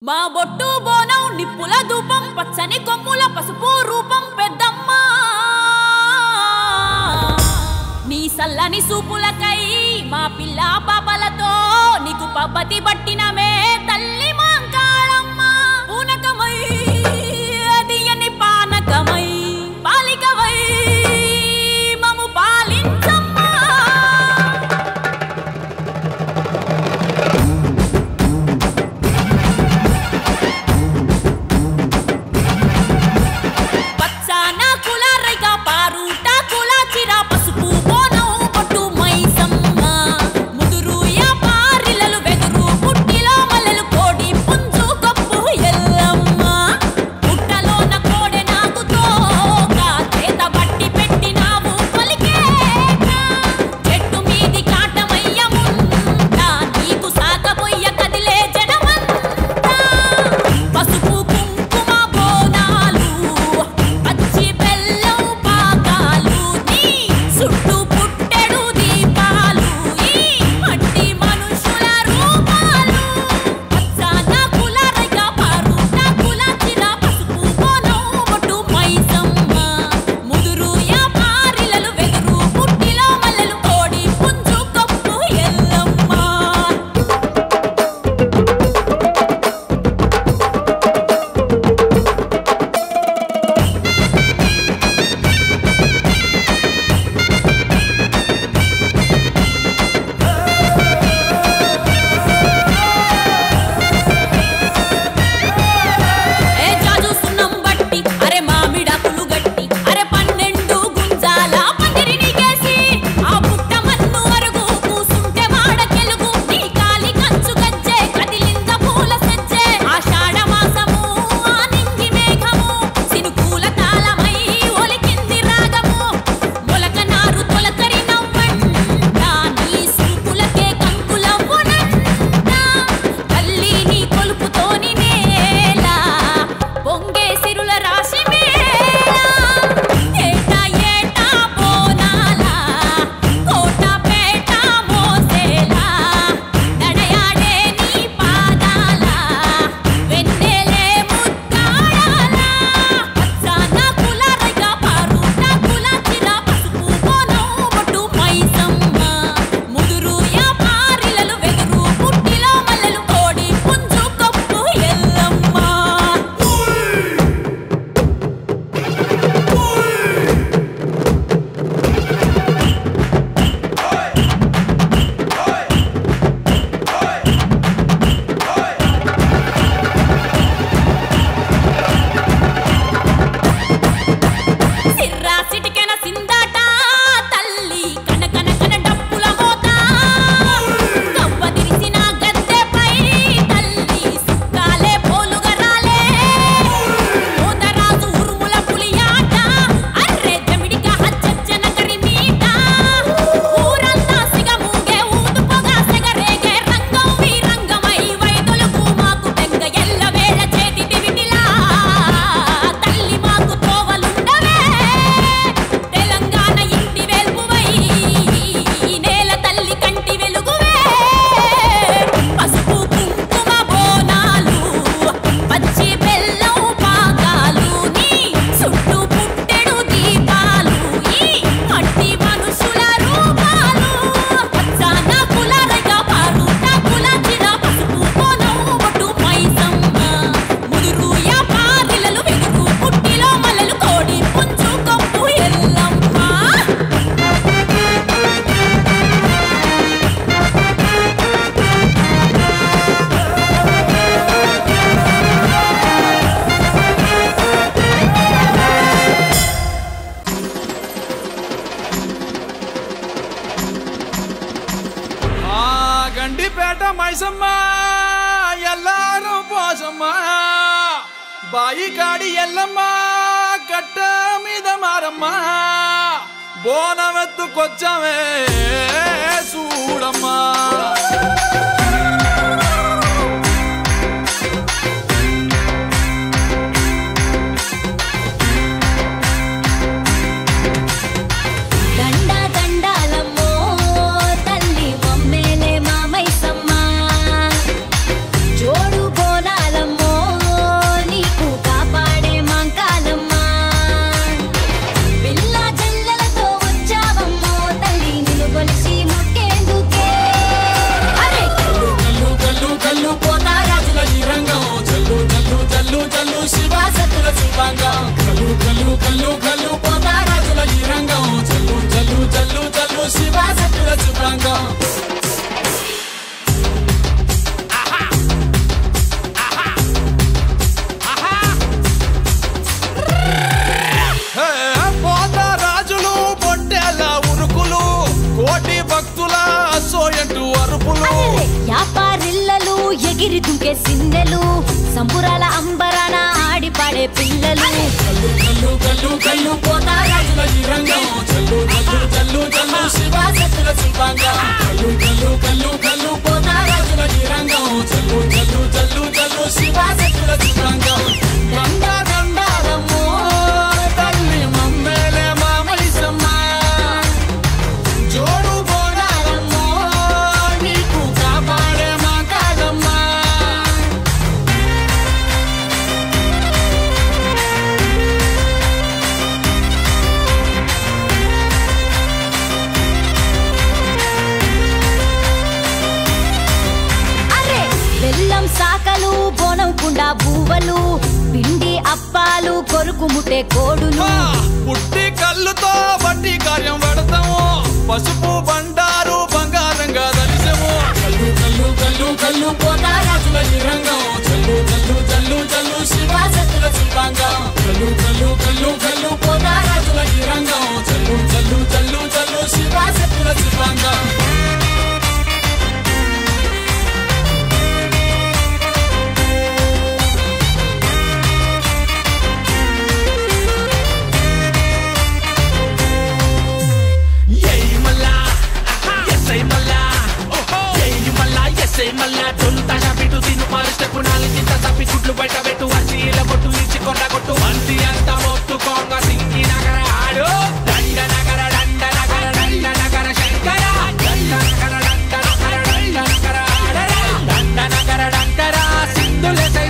మా బొట్టు బోనం నిప్పుల ధూపం పచ్చని కొమ్ముల పసుపు రూపం పెద్దమ్మ నీ సల్లని సూపులకై మా పిల్ల పాపలతో నీకు పబ్బతి పట్టినమే తల్లి మాంకాళమ్మ పూనకమై అదియని పానకమై పాలికవై మము పాలించమ్మా పచ్చాన కుల రైగా పారుట కుల చిర పసుపు బోనం పొట్టు మైసమ్మ ముదురు యా పారిలలు వెదురు పుట్టిలో మల్లెలు కోడి పుంజు కప్పు ఎల్లమ్మ పుట్టలోన కోడె నాగుతో చేత బట్టి పెట్టినావు పలికేక చెట్టు మీది కాటమయ్యముంటా నీకు సాగబోయ్య కదిలే జనమంతా పసుపు కుంకుమ బోనాలు పచ్చి బెల్లం పాకాలు నీ చుట్టూ పుట్టెడు దీపాలు ఈ మట్టి మనుషుల రూపాలు పచ్చాన కుల రైగ పారుట కుల చిర పసుపు బోనం బొట్టు మైసమ్మ ముదురు యా పారిలలు వెదురు పుట్టిలో మల్లెలు కోడి పుంజు కప్పు ఎల్లమ్మ ఏ జాజు సున్నం బట్టి అరే మామిడాకులు గట్టి అరే పన్నెండు గుంజాల పందిరిని కేసి ఆ పుట్ట మన్ను వరకు కూసుంటే వాడ తెలుగు నీ కాలి కంచు గజ్జే కదిలింద పూల సజ్జే ఆషాఢ మాసము ఆ నింగి మేఘము సినుకూల తాళమై ఒలికింది రాగము మొలక నారు తొలకరి నవ్వంట నీ సూపులకే కంకులవ్వునంట తల్లి నీ కొలుపుతోని నేల పొంగే సిరుల రాశి మేళ ఏటా ఏటా బోనాల కోట పేట మోసేలా నడయాడే నీ పాదాల వెన్నెలే ముత్తాడాల పచ్చాన కుల రైగ పారుట కుల చిర పసుపు బోనం బొట్టు మైసమ్మ ముదురు యా పారిలలు వెదురు పుట్టిలో మల్లెలు కోడి పుంజు కప్పు ఎల్లమ్మ సిర్రా సిటికెన సిందాట తల్లి కన కన కన డప్పుల మోత కవ్వ తిరిసిన గద్దెపై తల్లి సుక్కాలే పోలుగా రాలే మోతరాజు ఉరుముల పులియాట అర్రే జమిడిక హచ్చచ్చన కరిమీట ఊరంతా సిగమూగే ఊదుపగా సెగరేగే రంగం వీరంగమై వైదొలుగు మాకు బెంగ ఎల్ల వేళ చేతి దివిటిలా తల్లి మాకు తోవలుండవే తెలంగాణ ఇంటి వెలుగువై నేల తల్లి కంటి వెలుగువే పసుపు కుంకుమ బోనాలు పచ్చి బెల్లం పాకాలు నీ చుట్టూ పుట్టెడు దీపాలు ఈ మట్టి మనుషుల రూపాలు పచ్చాన కుల రైగ పారుట కుల చిర పసుపు బోనం బొట్టు మైసమ్మ ముదురు యా పారిలలు వెదురు పుట్టిలో మల్లెలు కోడి పుంజు కప్పు ఎల్లమ్మ ఆ గండిపేట మైసమ్మ ఎల్లారు పోసమ్మ బాయి కాడి ఎల్లమ్మ కట్ట మీద మారమ్మ బోనమెత్తుకొచ్చమే చూడమ్మా దండ దండాలమ్మో తల్లి మమ్మేలే మామైసమ్మ జోడు బోనాలమ్మ సంబురాల అంబరాన ఆడి పాడే పిల్లలు కల్లు కల్లు కల్లు కల్లు పోతారాజుల ఈ రంగం చల్లు చల్లు చల్లు చల్లు శివాశక్తుల శిల్పాంగం కల్లు కల్లు కల్లు కల్లు పోతారాజుల ఈ రంగం చల్లు చల్లు చల్లు చల్లు శివాశక్తుల శిల్పాంగం దండ దండారమ్మో తల్లి మమ్మేలే మామైసమ్మ జోడు బోడారమ్మో నీకు కాపాడే మా కాదమ్మా అరే బెల్లం సాకలు బోనం కుండా బూవలు పిండి అప్పాలు కొరుకు ముట్టే కోడులు ఆ, పుట్టి కళ్ళుతో బట్టి కార్యం పడతాము పసుపు బండారు బంగారంగా దలిసము కల్లు కల్లు కల్లు కల్లు పోతారాజుల ఈ రంగం చల్లు చల్లు చల్లు చల్లు శివాశక్తుల శిల్పాంగం కల్లు కల్లు కల్లు కల్లు పోతారాజుల ఈ రంగం చల్లు చల్లు చల్లు చల్లు శివాశక్తుల శిల్పాంగం ఏయ్ మల్లా ఎస్ఐ మల్లా ఏయ్ మల్లా ఎస్ఐ మల్లా తొలుత బిటు తిను పాలు స్టెప్ నాలుగు ఇంత తప్పి గుడ్లు బయట పెట్టు అసీల కొట్టు ఇచ్చి కొట్ట కొట్టు మంది అంత మొత్తుకోంగ సింగి నగర ఆడు దండ నగర దండ నగర దండ నగర శంకర దండ నగర దండ నగర దండ నగర ఆడరా దండ నగర డంకర సింధులెస